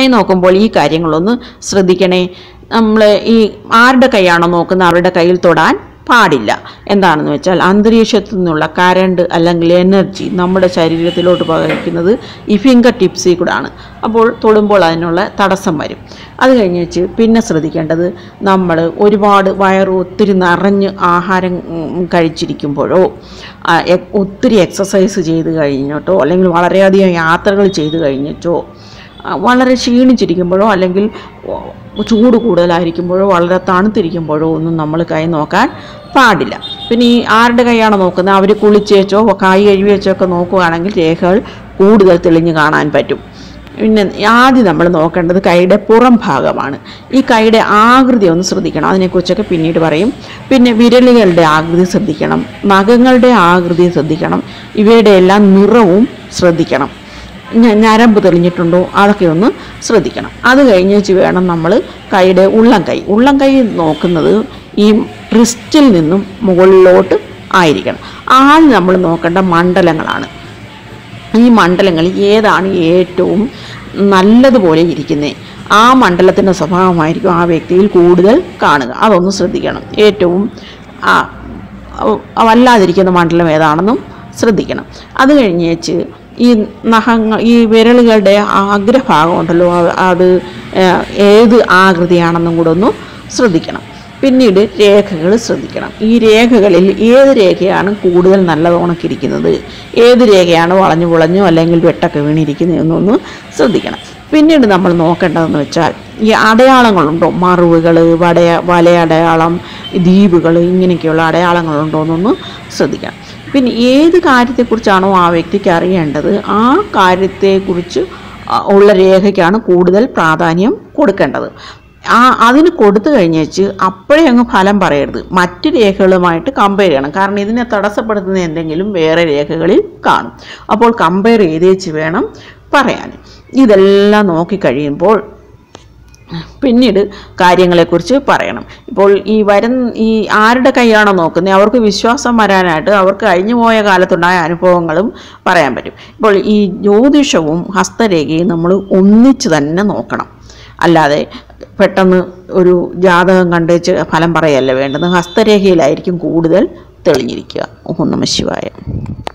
കൈ നോക്കുമ്പോൾ ഈ കാര്യങ്ങളൊന്ന് ശ്രദ്ധിക്കണേ നമ്മൾ ഈ ആരുടെ കൈയാണോ നോക്കുന്നത് അവരുടെ കയ്യിൽ തൊടാൻ പാടില്ല എന്താണെന്ന് വെച്ചാൽ അന്തരീക്ഷത്തിൽ നിന്നുള്ള കരണ്ട് അല്ലെങ്കിൽ എനർജി നമ്മുടെ ശരീരത്തിലോട്ട് പകർക്കുന്നത് ഈ ഫിംഗർ ടിപ്സിൽ കൂടാണ് അപ്പോൾ തൊടുമ്പോൾ അതിനുള്ള തടസ്സം വരും അത് കഴിഞ്ഞ് വെച്ച് പിന്നെ ശ്രദ്ധിക്കേണ്ടത് നമ്മൾ ഒരുപാട് വയറ് ഒത്തിരി നിറഞ്ഞ് ആഹാരം ഉം, കഴിച്ചിരിക്കുമ്പോഴോ ആ, എ- ഒത്തിരി എക്സസൈസ് ചെയ്ത് കഴിഞ്ഞിട്ടോ അല്ലെങ്കിൽ വളരെയധികം യാത്രകൾ ചെയ്ത് കഴിഞ്ഞിട്ടോ ആ, വളരെ ക്ഷീണിച്ചിരിക്കുമ്പോഴോ അല്ലെങ്കിൽ ഓ, ചൂട് കൂടുതലായിരിക്കുമ്പോഴോ വളരെ തണുത്തിരിക്കുമ്പോഴോ ഒന്നും നമ്മൾ കൈ നോക്കാൻ പാടില്ല പിന്നെ ഈ ആരുടെ കൈയാണോ നോക്കുന്നത് അവർ കുളിച്ചേച്ചോ കൈ കഴുകി വെച്ചോ ഒക്കെ നോക്കുകയാണെങ്കിൽ രേഖകൾ കൂടുതൽ തെളിഞ്ഞ് കാണാൻ പറ്റും പിന്നെ ആദ്യം നമ്മൾ നോക്കേണ്ടത് കൈയുടെ പുറം ഭാഗമാണ് ഈ കൈയുടെ ആകൃതി ഒന്ന് ശ്രദ്ധിക്കണം അതിനെക്കുറിച്ചൊക്കെ പിന്നീട് പറയും പിന്നെ വിരലുകളുടെ ആകൃതി ശ്രദ്ധിക്കണം നഖങ്ങളുടെ ആകൃതി ശ്രദ്ധിക്കണം ഇവയുടെ എല്ലാം നിറവും ശ്രദ്ധിക്കണം ഞ- ഞരമ്പ് തെളിഞ്ഞിട്ടുണ്ടോ അതൊക്കെ ഒന്ന് ശ്രദ്ധിക്കണം അത് കഴിഞ്ഞേച്ച് വേണം നമ്മൾ കൈയുടെ ഉള്ളം കൈ ഉള്ളം കൈ നോക്കുന്നത് ഈ റിസ്റ്റിൽ നിന്നും മുകളിലോട്ട് ആയിരിക്കണം ആദ്യം നമ്മൾ നോക്കേണ്ട മണ്ഡലങ്ങളാണ് ഈ മണ്ഡലങ്ങളിൽ ഏതാണ് ഏറ്റവും നല്ലതുപോലെ ഇരിക്കുന്നത് ആ മണ്ഡലത്തിൻ്റെ സ്വഭാവമായിരിക്കും ആ വ്യക്തിയിൽ കൂടുതൽ കാണുക അതൊന്ന് ശ്രദ്ധിക്കണം ഏറ്റവും ആ, വല്ലാതിരിക്കുന്ന മണ്ഡലം ഏതാണെന്നും ശ്രദ്ധിക്കണം അത് കഴിഞ്ഞേച്ച് ഈ നഖങ്ങൾ ഈ വിരലുകളുടെ അഗ്രഭാഗം ഉണ്ടല്ലോ അത് അത് ഏഹ്, ഏത് ആകൃതിയാണെന്നും കൂടെ ഒന്ന് ശ്രദ്ധിക്കണം പിന്നീട് രേഖകൾ ശ്രദ്ധിക്കണം ഈ രേഖകളിൽ ഏത് രേഖയാണ് കൂടുതൽ നല്ല ഉണക്കിയിരിക്കുന്നത് ഏത് രേഖയാണ് വളഞ്ഞു പുളഞ്ഞോ അല്ലെങ്കിൽ വെട്ടൊക്കെ വീണിരിക്കുന്നതെന്നൊന്ന് ശ്രദ്ധിക്കണം പിന്നീട് നമ്മൾ നോക്കേണ്ടതെന്ന് വെച്ചാൽ ഈ അടയാളങ്ങളുണ്ടോ മറിവുകൾ വടയ വലയടയാളം ദ്വീപുകൾ ഇങ്ങനെയൊക്കെയുള്ള അടയാളങ്ങളുണ്ടോ എന്നൊന്ന് ശ്രദ്ധിക്കണം പിന്നെ ഏത് കാര്യത്തെക്കുറിച്ചാണോ ആ വ്യക്തിക്ക് അറിയേണ്ടത് ആ കാര്യത്തെക്കുറിച്ച് ആ, ഉള്ള രേഖയ്ക്കാണ് കൂടുതൽ പ്രാധാന്യം കൊടുക്കേണ്ടത് ആ അതിന് കൊടുത്തു കഴിഞ്ഞേച്ച് അപ്പോഴേ അങ്ങ് ഫലം പറയരുത് മറ്റ് രേഖകളുമായിട്ട് കമ്പയർ ചെയ്യണം കാരണം ഇതിനെ തടസ്സപ്പെടുത്തുന്ന എന്തെങ്കിലും വേറെ രേഖകളിൽ കാണും അപ്പോൾ കമ്പയർ ചെയ്തേച്ച് വേണം പറയാൻ ഇതെല്ലാം നോക്കിക്കഴിയുമ്പോൾ പിന്നീട് കാര്യങ്ങളെക്കുറിച്ച് പറയണം ഇപ്പോൾ ഈ വരുന്ന ഈ ആരുടെ കൈയാണോ നോക്കുന്നത് അവർക്ക് വിശ്വാസം വരാനായിട്ട് അവർക്ക് കഴിഞ്ഞു പോയ കാലത്തുണ്ടായ അനുഭവങ്ങളും പറയാൻ പറ്റും ഇപ്പോൾ ഈ ജ്യോതിഷവും ഹസ്തരേഖയും നമ്മൾ ഒന്നിച്ച് തന്നെ നോക്കണം അല്ലാതെ പെട്ടെന്ന് ഒരു ജാതകം കണ്ടേച്ച് ഫലം പറയല്ല വേണ്ടത് ഹസ്തരേഖയിലായിരിക്കും കൂടുതൽ തെളിഞ്ഞിരിക്കുക ഓം നമ ശിവായ